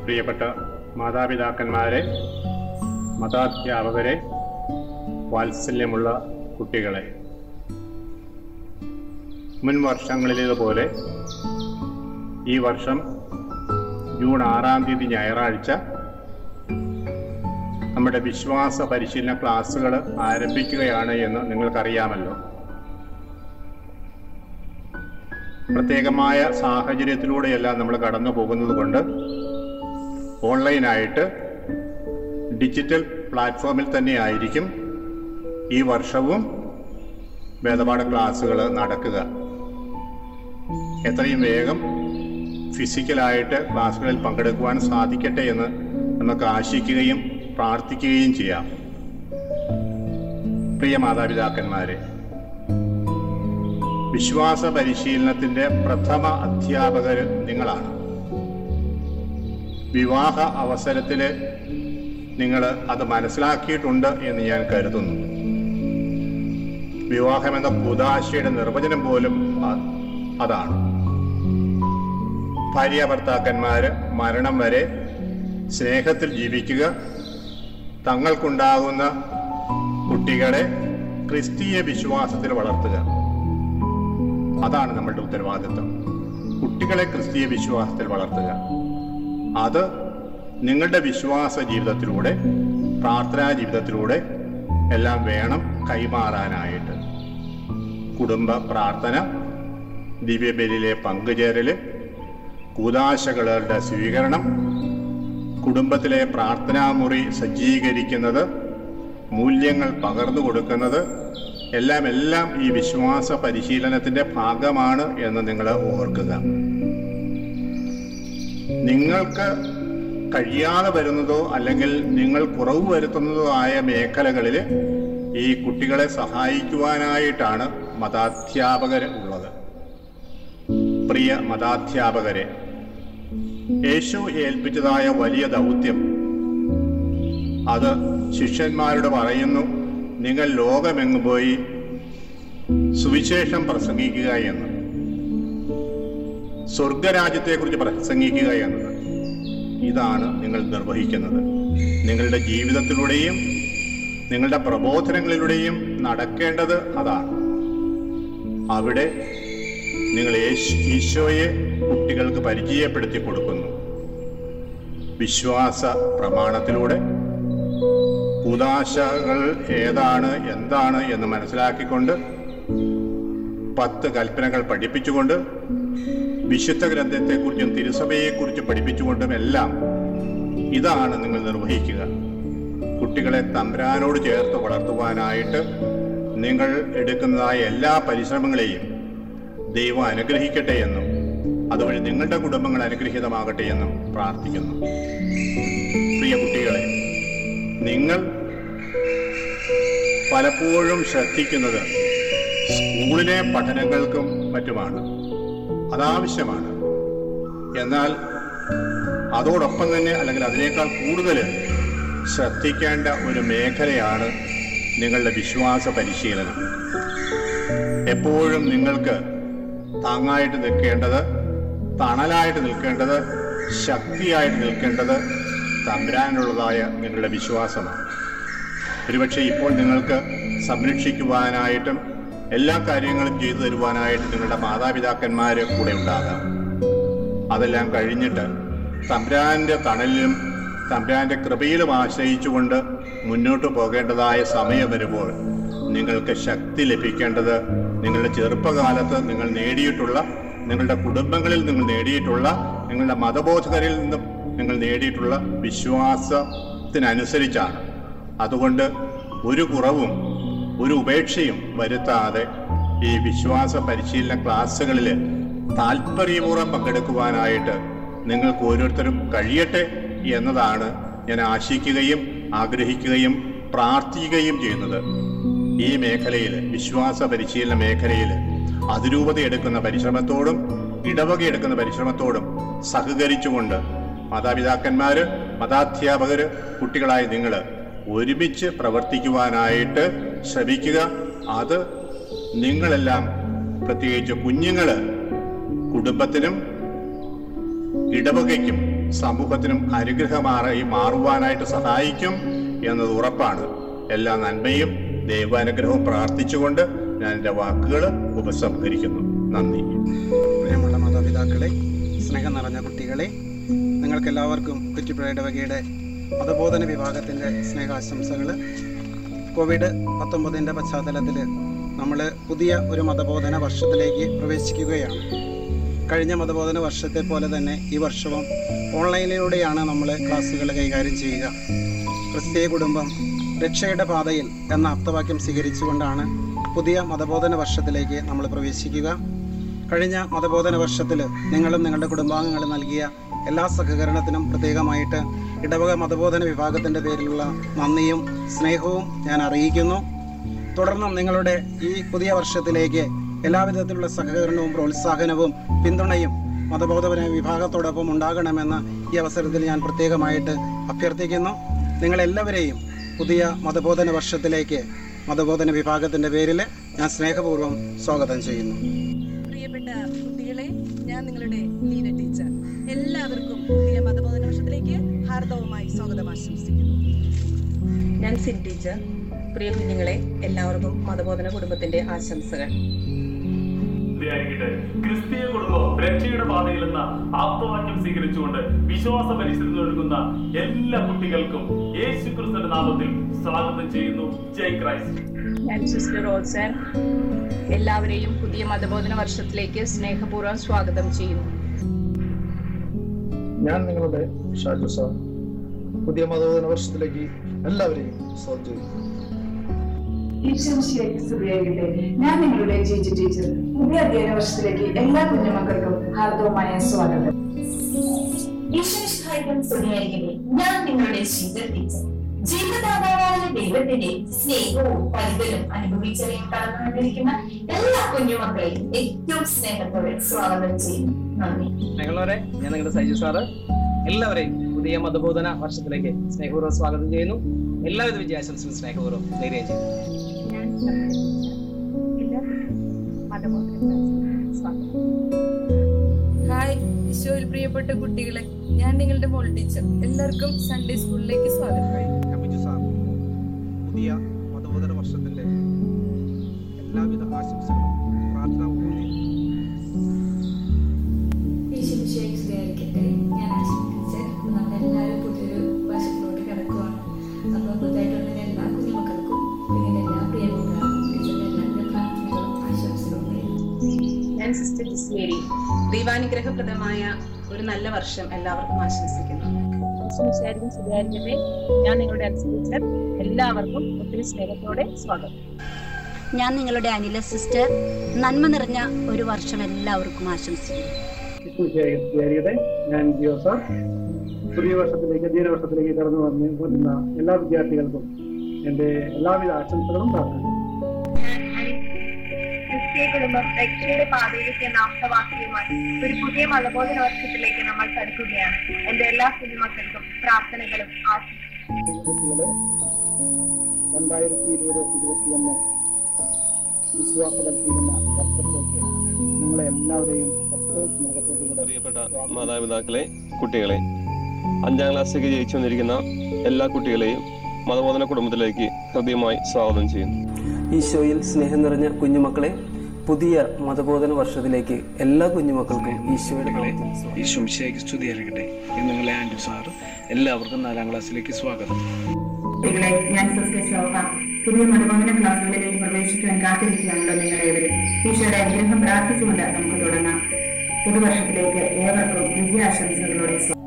പ്രിയപ്പെട്ട മാതാപിതാക്കന്മാരെ മതാധ്യാപകരെ വാത്സല്യമുള്ള കുട്ടികളെ മുൻ വർഷങ്ങളിലേതുപോലെ ഈ വർഷം ജൂൺ ആറാം തീയതി ഞായറാഴ്ച നമ്മുടെ വിശ്വാസ പരിശീലന ക്ലാസ്സുകൾ ആരംഭിക്കുകയാണ് എന്ന് നിങ്ങൾക്കറിയാമല്ലോ പ്രത്യേകമായ സാഹചര്യത്തിലൂടെയെല്ലാം നമ്മൾ കടന്നു പോകുന്നത് കൊണ്ട് ഓൺലൈനായിട്ട് ഡിജിറ്റൽ പ്ലാറ്റ്ഫോമിൽ തന്നെ ആയിരിക്കും ഈ വർഷവും വേദപാഠ ക്ലാസ്സുകൾ നടക്കുക എത്രയും വേഗം ഫിസിക്കലായിട്ട് ക്ലാസ്സുകളിൽ പങ്കെടുക്കുവാൻ സാധിക്കട്ടെ എന്ന് നമുക്ക് ആശിക്കുകയും പ്രാർത്ഥിക്കുകയും ചെയ്യാം പ്രിയ മാതാപിതാക്കന്മാരെ വിശ്വാസ പരിശീലനത്തിന്റെ പ്രഥമ അധ്യാപകർ നിങ്ങളാണ് വിവാഹ അവസരത്തിൽ നിങ്ങൾ അത് മനസ്സിലാക്കിയിട്ടുണ്ട് എന്ന് ഞാൻ കരുതുന്നു വിവാഹം എന്ന കുതാശയുടെ നിർവചനം പോലും അ- അതാണ് ഭാര്യ ഭർത്താക്കന്മാര് മരണം വരെ സ്നേഹത്തിൽ ജീവിക്കുക തങ്ങൾക്കുണ്ടാകുന്ന കുട്ടികളെ ക്രിസ്തീയ വിശ്വാസത്തിൽ വളർത്തുക അതാണ് നമ്മളുടെ ഉത്തരവാദിത്വം കുട്ടികളെ ക്രിസ്തീയ വിശ്വാസത്തിൽ വളർത്തുക അത് നിങ്ങളുടെ വിശ്വാസ ജീവിതത്തിലൂടെ പ്രാർത്ഥനാ ജീവിതത്തിലൂടെ എല്ലാം വേണം കൈമാറാനായിട്ട് കുടുംബ പ്രാർത്ഥന ദിവ്യബലിയിലെ പങ്കുചേരല് കൂതാശകളുടെ സ്വീകരണം കുടുംബത്തിലെ പ്രാർത്ഥനാമുറി സജ്ജീകരിക്കുന്നത് മൂല്യങ്ങൾ പകർന്നു കൊടുക്കുന്നത് എല്ലാം എല്ലാം ഈ വിശ്വാസ പരിശീലനത്തിന്റെ ഭാഗമാണ് എന്ന് നിങ്ങൾ ഓർക്കുക നിങ്ങൾക്ക് കഴിയാതെ വരുന്നതോ അല്ലെങ്കിൽ നിങ്ങൾ കുറവ് വരുത്തുന്നതോ ആയ മേഖലകളിൽ ഈ കുട്ടികളെ സഹായിക്കുവാനായിട്ടാണ് മതാധ്യാപകർ ഉള്ളത് പ്രിയ മതാധ്യാപകരെ യേശു ഏൽപ്പിച്ചതായ വലിയ ദൗത്യം അത് ശിഷ്യന്മാരോട് പറയുന്നു നിങ്ങൾ ലോകമെങ്ങു പോയി സുവിശേഷം പ്രസംഗിക്കുക എന്ന് സ്വർഗരാജ്യത്തെക്കുറിച്ച് പ്രസംഗിക്കുക എന്നത് ഇതാണ് നിങ്ങൾ നിർവഹിക്കുന്നത് നിങ്ങളുടെ ജീവിതത്തിലൂടെയും നിങ്ങളുടെ പ്രബോധനങ്ങളിലൂടെയും നടക്കേണ്ടത് അതാണ് അവിടെ നിങ്ങൾ യേശ്- ഈശോയെ കുട്ടികൾക്ക് പരിചയപ്പെടുത്തി കൊടുക്കുന്നു വിശ്വാസ പ്രമാണത്തിലൂടെ ഉദാശകൾ ഏതാണ് എന്താണ് എന്ന് മനസ്സിലാക്കിക്കൊണ്ട് പത്ത് കൽപ്പനകൾ പഠിപ്പിച്ചുകൊണ്ട് വിശുദ്ധ ഗ്രന്ഥത്തെക്കുറിച്ചും തിരുസഭയെക്കുറിച്ചും പഠിപ്പിച്ചുകൊണ്ടും എല്ലാം ഇതാണ് നിങ്ങൾ നിർവഹിക്കുക കുട്ടികളെ തമ്പ്രാനോട് ചേർത്ത് വളർത്തുവാനായിട്ട് നിങ്ങൾ എടുക്കുന്നതായ എല്ലാ പരിശ്രമങ്ങളെയും ദൈവം അനുഗ്രഹിക്കട്ടെ എന്നും അതുവഴി നിങ്ങളുടെ കുടുംബങ്ങൾ അനുഗ്രഹീതമാകട്ടെ എന്നും പ്രാർത്ഥിക്കുന്നു പ്രിയ കുട്ടികളെ നിങ്ങൾ പലപ്പോഴും ശ്രദ്ധിക്കുന്നത് സ്കൂളിലെ പഠനങ്ങൾക്കും മറ്റുമാണ് അതാവശ്യമാണ് എന്നാൽ അതോടൊപ്പം തന്നെ അല്ലെങ്കിൽ അതിനേക്കാൾ കൂടുതൽ ശ്രദ്ധിക്കേണ്ട ഒരു മേഖലയാണ് നിങ്ങളുടെ വിശ്വാസ പരിശീലനം എപ്പോഴും നിങ്ങൾക്ക് താങ്ങായിട്ട് നിൽക്കേണ്ടത് തണലായിട്ട് നിൽക്കേണ്ടത് ശക്തിയായിട്ട് നിൽക്കേണ്ടത് തമ്പുരാനുള്ളതായ നിങ്ങളുടെ വിശ്വാസമാണ് ഒരുപക്ഷെ ഇപ്പോൾ നിങ്ങൾക്ക് സംരക്ഷിക്കുവാനായിട്ടും എല്ലാ കാര്യങ്ങളും ചെയ്തു തരുവാനായിട്ട് നിങ്ങളുടെ മാതാപിതാക്കന്മാർ കൂടെ ഉണ്ടാകാം അതെല്ലാം കഴിഞ്ഞിട്ട് തമ്പുരാന്റെ തണലിലും തമ്പുരാന്റെ കൃപയിലും ആശ്രയിച്ചുകൊണ്ട് മുന്നോട്ട് പോകേണ്ടതായ സമയം വരുമ്പോൾ നിങ്ങൾക്ക് ശക്തി ലഭിക്കേണ്ടത് നിങ്ങളുടെ ചെറുപ്പകാലത്ത് നിങ്ങൾ നേടിയിട്ടുള്ള നിങ്ങളുടെ കുടുംബങ്ങളിൽ നിങ്ങൾ നേടിയിട്ടുള്ള നിങ്ങളുടെ മതബോധകരിൽ നിന്നും നിങ്ങൾ നേടിയിട്ടുള്ള വിശ്വാസത്തിനനുസരിച്ചാണ് അതുകൊണ്ട് ഒരു കുറവും ഒരു ഉപേക്ഷയും വരുത്താതെ ഈ വിശ്വാസ പരിശീലന ക്ലാസ്സുകളിൽ താല്പര്യപൂർവ്വം പങ്കെടുക്കുവാനായിട്ട് നിങ്ങൾക്ക് ഓരോരുത്തരും കഴിയട്ടെ എന്നതാണ് ഞാൻ ആശിക്കുകയും ആഗ്രഹിക്കുകയും പ്രാർത്ഥിക്കുകയും ചെയ്യുന്നത് ഈ മേഖലയിൽ വിശ്വാസ പരിശീലന മേഖലയിൽ അതിരൂപത എടുക്കുന്ന പരിശ്രമത്തോടും ഇടവക എടുക്കുന്ന പരിശ്രമത്തോടും സഹകരിച്ചുകൊണ്ട് മാതാപിതാക്കന്മാര് മതാധ്യാപകര് കുട്ടികളായ നിങ്ങൾ ഒരുമിച്ച് പ്രവർത്തിക്കുവാനായിട്ട് ശ്രമിക്കുക അത് നിങ്ങളെല്ലാം പ്രത്യേകിച്ച് കുഞ്ഞുങ്ങൾ കുടുംബത്തിനും ഇടവകയ്ക്കും സമൂഹത്തിനും അനുഗ്രഹമായി മാറുവാനായിട്ട് സഹായിക്കും എന്നത് ഉറപ്പാണ് എല്ലാ നന്മയും ദൈവാനുഗ്രഹവും പ്രാർത്ഥിച്ചുകൊണ്ട് ഞാൻ എൻ്റെ വാക്കുകൾ ഉപസംഹരിക്കുന്നു നന്ദി പ്രിയമുള്ള മാതാപിതാക്കളെ സ്നേഹം നിറഞ്ഞ കുട്ടികളെ നിങ്ങൾക്കെല്ലാവർക്കും കുറ്റിപ്പുഴയുടെ വകയുടെ മതബോധന വിഭാഗത്തിൻ്റെ സ്നേഹാശംസകൾ കോവിഡ് പത്തൊമ്പതിൻ്റെ പശ്ചാത്തലത്തിൽ നമ്മൾ പുതിയ ഒരു മതബോധന വർഷത്തിലേക്ക് പ്രവേശിക്കുകയാണ് കഴിഞ്ഞ മതബോധന വർഷത്തെ പോലെ തന്നെ ഈ വർഷവും ഓൺലൈനിലൂടെയാണ് നമ്മൾ ക്ലാസ്സുകൾ കൈകാര്യം ചെയ്യുക ക്രിസ്തീയ കുടുംബം രക്ഷയുടെ പാതയിൽ എന്ന അർത്ഥവാക്യം സ്വീകരിച്ചുകൊണ്ടാണ് പുതിയ മതബോധന വർഷത്തിലേക്ക് നമ്മൾ പ്രവേശിക്കുക കഴിഞ്ഞ മതബോധന വർഷത്തിൽ നിങ്ങളും നിങ്ങളുടെ കുടുംബാംഗങ്ങളും നൽകിയ എല്ലാ സഹകരണത്തിനും പ്രത്യേകമായിട്ട് ഇടവക മതബോധന വിഭാഗത്തിൻ്റെ പേരിലുള്ള നന്ദിയും സ്നേഹവും ഞാൻ അറിയിക്കുന്നു തുടർന്നും നിങ്ങളുടെ ഈ പുതിയ വർഷത്തിലേക്ക് എല്ലാവിധത്തിലുള്ള സഹകരണവും പ്രോത്സാഹനവും പിന്തുണയും മതബോധന വിഭാഗത്തോടൊപ്പം ഉണ്ടാകണമെന്ന് ഈ അവസരത്തിൽ ഞാൻ പ്രത്യേകമായിട്ട് അഭ്യർത്ഥിക്കുന്നു നിങ്ങളെല്ലാവരെയും പുതിയ മതബോധന വർഷത്തിലേക്ക് മതബോധന വിഭാഗത്തിൻ്റെ പേരിൽ ഞാൻ സ്നേഹപൂർവ്വം സ്വാഗതം ചെയ്യുന്നു പ്രിയപ്പെട്ട കുട്ടികളെ ഞാൻ നിങ്ങളുടെ ലീന ടീച്ചർ എല്ലാവർക്കും പുതിയ മതബോധന വർഷത്തിലേക്ക് ഹാർദവുമായി സ്വാഗതം ആശംസിക്കുന്നു ഞാൻ സിൻ ടീച്ചർ പ്രിയ കുഞ്ഞുങ്ങളെ എല്ലാവർക്കും മതബോധന കുടുംബത്തിന്റെ ആശംസകൾ ായിരിക്കട്ടെ ക്രിസ്തീയ കുടുംബം രക്ഷയുടെ പാതയിൽ എന്ന ആപ്തവാക്യം സ്വീകരിച്ചുകൊണ്ട് വിശ്വാസ പരിശീലനം നൽകുന്ന എല്ലാ കുട്ടികൾക്കും യേശു ക്രിസ്തുവിന്റെ നാമത്തിൽ സ്വാഗതം ചെയ്യുന്നു ജയ് ക്രൈസ്റ്റ് ഞാൻ സിസ്റ്റർ റോസൻ എല്ലാവരെയും പുതിയ മതബോധന വർഷത്തിലേക്ക് സ്നേഹപൂർവ്വം സ്വാഗതം ചെയ്യുന്നു ഞാൻ നിങ്ങളുടെ ഷാജു സാർ പുതിയ മതബോധന വർഷത്തിലേക്ക് എല്ലാവരെയും സ്വാഗതം ചെയ്യുന്നു ഈശ്വരശിലേക്ക് സ്തുതിയായിരിക്കട്ടെ ഞാൻ നിങ്ങളുടെ ജിജി ടീച്ചർ പുതിയ അധ്യയന വർഷത്തിലേക്ക് എല്ലാ കുഞ്ഞുമക്കൾക്കും ഹാർദവമായ സ്വാഗതം ഈശ്വരൻ സ്തുതിയായിരിക്കട്ടെ ഞാൻ നിങ്ങളുടെ ശീതൽ ടീച്ചർ ജീവദാതാവായ ദൈവത്തിന്റെ സ്നേഹവും പരിതലും അനുഭവിച്ചറിയാൻ കടന്നുകൊണ്ടിരിക്കുന്ന എല്ലാ കുഞ്ഞുമക്കളെയും ഏറ്റവും സ്നേഹത്തോടെ സ്വാഗതം ചെയ്യുന്നു നന്ദി സ്നേഹമുള്ളവരെ ഞാൻ നിങ്ങളുടെ സൈജു സാറ് എല്ലാവരെയും പുതിയ മതബോധന വർഷത്തിലേക്ക് സ്നേഹപൂർവ്വം സ്വാഗതം ചെയ്യുന്നു എല്ലാവിധ വിജയാശംസകളും സ്നേഹപൂർവ്വം ധൈര്യം ചെയ്യുന്നു ഞാൻ എല്ലാ മതബോധന സ്വാഗതം ഹായ് ഈശോയിൽ പ്രിയപ്പെട്ട കുട്ടികളെ ഞാൻ നിങ്ങളുടെ മോൾ ടീച്ചർ എല്ലാവർക്കും സൺഡേ സ്കൂളിലേക്ക് സ്വാഗതം ഞാൻ ബിജു സാർ പുതിയ മതബോധന വർഷത്തിൻ്റെ എല്ലാവിധ ആശംസകളും പ്രാർത്ഥനാപൂർവ്വം ഈശ്വരിക്കട്ടെ ഞാൻ ആശംസിച്ച് നമ്മളെല്ലാവരും പുതിയൊരു വർഷത്തിലോട്ട് കിടക്കുവാണ് അപ്പോൾ പുതുതായിട്ടുള്ള എല്ലാ കുഞ്ഞുമക്കൾക്കും പിന്നെ എല്ലാ പ്രിയപ്പെട്ട ടീച്ചറുടെ എല്ലാവരുടെ പ്രാർത്ഥനകളും ആശംസകളും നേരുന്നു ഞാൻ സിസ്റ്റർ ജിസ്ലേരി ദൈവാനുഗ്രഹപ്രദമായ ഒരു നല്ല വർഷം എല്ലാവർക്കും ആശംസിക്കുന്നു വിശാരിക്കും സുഖായിരിക്കട്ടെ ഞാൻ നിങ്ങളുടെ അനുസരിച്ച് എല്ലാവർക്കും ഒത്തിരി സ്നേഹത്തോടെ സ്വാഗതം ഞാൻ നിങ്ങളുടെ അനില സിസ്റ്റർ നന്മ നിറഞ്ഞ ഒരു വർഷം എല്ലാവർക്കും ആശംസിക്കുന്നു വിദ്യാർത്ഥികളെ ഞാൻ ജിയോ സാർ പുതിയ വർഷത്തിലേക്ക് അധ്യയന വർഷത്തിലേക്ക് കടന്നു വന്ന് വരുന്ന എല്ലാ വിദ്യാർത്ഥികൾക്കും എൻ്റെ എല്ലാവിധ ആശംസകളും പ്രാർത്ഥന ക്രിസ്തീയ കുടുംബം രക്ഷയുടെ പാതയിലേക്ക് എന്ന ആപ്തവാക്യവുമായി ഒരു പുതിയ മതബോധന വർഷത്തിലേക്ക് നമ്മൾ കടക്കുകയാണ് എന്റെ എല്ലാ കുഞ്ഞുമക്കൾക്കും പ്രാർത്ഥനകളും ആശംസകളും കുട്ടികളെ രണ്ടായിരത്തി ഇരുപത് ഇരുപത്തിയൊന്ന് വിശ്വാസ പരിശീലന വർഷത്തേക്ക് നിങ്ങളെ എല്ലാവരെയും ഏറ്റവും സ്നേഹത്തോടുകൂടെ പ്രിയപ്പെട്ട മാതാപിതാക്കളെ കുട്ടികളെ അഞ്ചാം ക്ലാസ്സിലേക്ക് ജയിച്ചു വന്നിരിക്കുന്ന എല്ലാ കുട്ടികളെയും മതബോധന കുടുംബത്തിലേക്ക് ഹൃദയമായി സ്വാഗതം ചെയ്യുന്നു ഈശോയിൽ സ്നേഹം നിറഞ്ഞ കുഞ്ഞുമക്കളെ പുതിയ മതബോധന വർഷത്തിലേക്ക് എല്ലാ കുഞ്ഞുമക്കൾക്കും ഈശോയുടെ നാമത്തിൽ സ്വാഗതം. ഈശോമിശിയാക്കി സ്തുതിയായിരിക്കട്ടെ ഇന്ന് നിങ്ങളെ ആൻഡ്രു സാർ എല്ലാവർക്കും നാലാം ക്ലാസ്സിലേക്ക് സ്വാഗതം കുട്ടികളെ ഞാൻ സിസ്റ്റർ ശോഭ പുതിയ മതബോധന ക്ലാസ്സുകളിലേക്ക് പ്രവേശിക്കുവാൻ കാത്തിരിക്കുകയാണല്ലോ നിങ്ങളേവരും ഈശോയുടെ അനുഗ്രഹം പ്രാർത്ഥിച്ചുകൊണ്ട് നമുക്ക് തുടങ്ങാം പുതുവർഷത്തിലേക്ക് ഏവർക്കും വിജയാശംസകളോടെ സ്വാഗതം